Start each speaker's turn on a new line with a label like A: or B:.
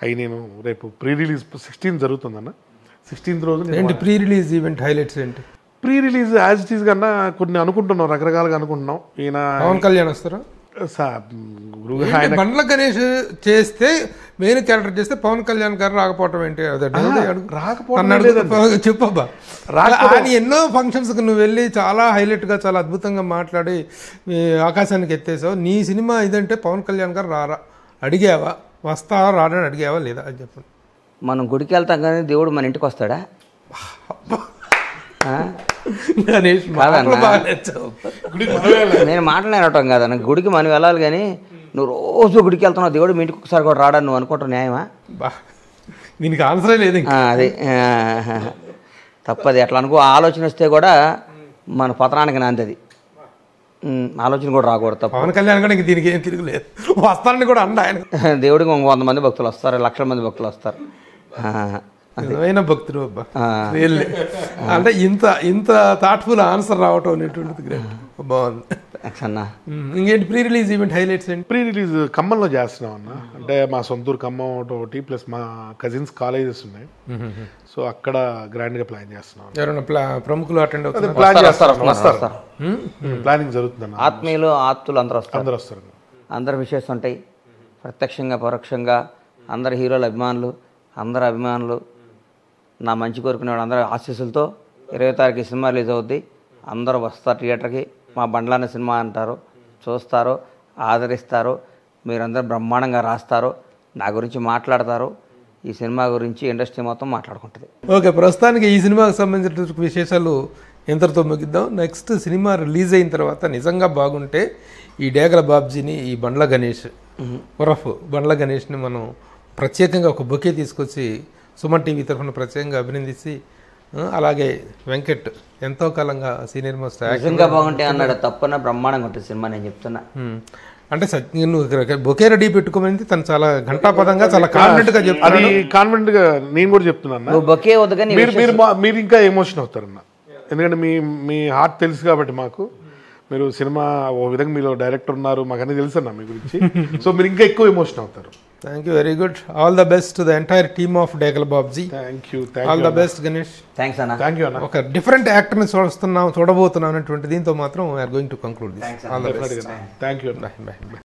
A: అవి నేను రేపు ప్రీ రిలీజ్ సిక్స్టీన్ జరుగుతుందన్న సిక్స్టీన్త్ రోజు నేను
B: ఏంటి ప్రీ రిలీజ్ ఈవెంట్ హైలైట్స్ ఏంటి
A: pre release as it is కన్నా కొన్ని అనుకుంటున్నాం రకరకాలుగా అనుకుంటున్నాం ఈయన
B: పవన్ కళ్యాణ్ వస్తారా
A: సా- గురువు ఆయన
B: బండ్ల గణేష్ చేస్తే మెయిన్ క్యారెక్టర్ చేస్తే పవన్ కళ్యాణ్ గారు రాకపోవటం ఏంటి అదే అడుగు.
A: రాకపోవడం
B: నన్ను అడుగు. చెప్పబ్బా
A: రాకపోవడం-
B: ఆయన ఎన్నో ఫంక్షన్స్ కి నువ్వు వెళ్ళి చాలా హైలైట్ గా చాలా అద్భుతంగా మాట్లాడి ఈ ఆకాశానికి ఎత్తేసావు నీ సినిమా ఇదంటే పవన్ కళ్యాణ్ గారు రారా అడిగావా వస్తావా రాడని అడిగావా లేదా అని చెప్పండి
C: మనం గుడికి వెళ్తాం కానీ దేవుడు మన ఇంటికి వస్తాడా ఆ?
B: గణేష్
C: కాదన్నా.
B: మాటలు బాగా నచ్చావు.
C: నేను మాట్లాడటం కాదన్న గుడికి మనం వెళ్ళాలి కానీ నువ్వు రోజు గుడికి వెళ్తున్నావు దేవుడు మీ ఇంటికి ఒకసారి కూడా రాడని నువ్వు అనుకోవటం న్యాయమా
B: బా దీనికి ఆన్సరే లేదు ఇంకా.
C: ఆ, అదే ఆ, తప్పది అట్లా అనుకో ఆలోచన వస్తే కూడా మన పతనానికి నాంతది ఉమ్, ఆలోచన కూడా రాకూడదు తప్ప
B: పవన్ కళ్యాణ్ కూడా ఇంక దీనికి ఏం తిరుగులేదు వస్తానని కూడా అండ ఆయన
C: దేవుడికి ఇంకో వంద మంది భక్తులు వస్తారు లక్షల మంది భక్తులు వస్తారు ఆ,
B: నిజమైన భక్తుడు అబ్బా
C: ఆ.
B: Really. అంటే ఇంత ఇంత థాట్ఫుల్ ఆన్సర్ రావటం అనేటువంటిది గ్రేట్ బాగుంది
C: థాంక్స్ అన్న
B: ఉమ్, ఇంకేంటి ప్రీ రిలీజ్ ఈవెంట్ హైలైట్స్ ఏంటి
A: ప్రీ రిలీజ్ ఖమ్మంలో చేస్తున్నాం అన్న అంటే మా సొంతూరు ఖమ్మం ఒకటి ప్లస్ మా కజిన్స్ కాలేజెస్ ఉన్నాయి సో అక్కడ గ్రాండ్ గా ప్లాన్ చేస్తున్నాం
B: ఎవరైనా ప్లా ప్రముఖులు అటెండ్ అవుతున్నారు
A: ప్లాన్
C: వస్తారు,
A: చేస్తారు
C: వస్తారు,
A: వస్తారు ప్లానింగ్ జరుగుతుందన్న
C: ఆత్మీయులు ఆప్తులు అందరూ వస్తారు
A: అందరు వస్తారు
C: అందరు విషయస్ ఉంటాయి ప్రత్యక్షంగా పరోక్షంగా అందరు హీరోల అభిమానులు అందరు అభిమానులు నా మంచి కోరుకునేవాడు అందరి ఆశీస్సులతో ఇరవై తారీఖు సినిమా రిలీజ్ అవుద్ది అందరూ వస్తారు థియేటర్కి మా బండ్లాన సినిమా అంటారు చూస్తారు ఆదరిస్తారు మీరందరూ బ్రహ్మాండంగా రాస్తారు నా గురించి మాట్లాడతారు ఈ సినిమా గురించి ఇండస్ట్రీ మొత్తం మాట్లాడుకుంటుంది
B: ఓకే ప్రస్తుతానికి ఈ సినిమాకి సంబంధించిన విశేషాలు ఇంతటితో ముగిద్దాం నెక్స్ట్ సినిమా రిలీజ్ అయిన తర్వాత నిజంగా బాగుంటే ఈ డేగల బాబ్జీని ఈ బండ్ల గణేష్ ఉరఫ్ బండ్ల గణేష్ని మనం ప్రత్యేకంగా ఒక బొకే తీసుకొచ్చి సుమన్ టీవీ తరఫున ప్రత్యేకంగా అభినందించి ఆ, అలాగే వెంకట్ ఎంతో కాలంగా సీనియర్ మోస్ట్ యాక్టర్
C: నిజంగా బాగుంటే అన్నాడు తప్పన బ్రహ్మాండంగా ఉంటుంది సినిమా నేను చెప్తున్నా
B: ఉమ్. అంటే సత్- నువ్వు ఇక్కడ బొకే రెడీ పెట్టుకోమని తను చాలా ఘంటాపదంగా చాలా కాన్ఫిడెంట్ గా
A: అది
B: చెప్తాను
A: కాన్ఫిడెంట్ గా నేను కూడా చెప్తున్నాను
C: నువ్వు బొకే వద్దు కానీ
A: మీరు మీరు మా- మీరు ఇంకా ఎమోషన్ అవుతారన్న ఎందుకంటే మీ మీ హార్ట్ తెలుసు కాబట్టి మాకు మీరు సినిమా ఓ విధంగా మీలో డైరెక్టర్ ఉన్నారు మాకు అన్ని తెలుసు అన్న మీ గురించి సో మీరు ఇంకా ఎక్కువ ఎమోషన్ అవుతారు
B: thank you very good all the best the entire team of Degala Babji
A: thank you
B: all
A: thank
B: the
A: you
B: best Ganesh
C: thanks అన్న
A: థ్యాంక్ యూ అన్న
B: ఒక డిఫరెంట్ యాక్టర్ని చూస్తున్నాం చూడబోతున్నాం అనేటువంటి దీంతో మాత్రం we are going to conclude this all the best
A: thank you అన్న
B: బాయ్ బాయ్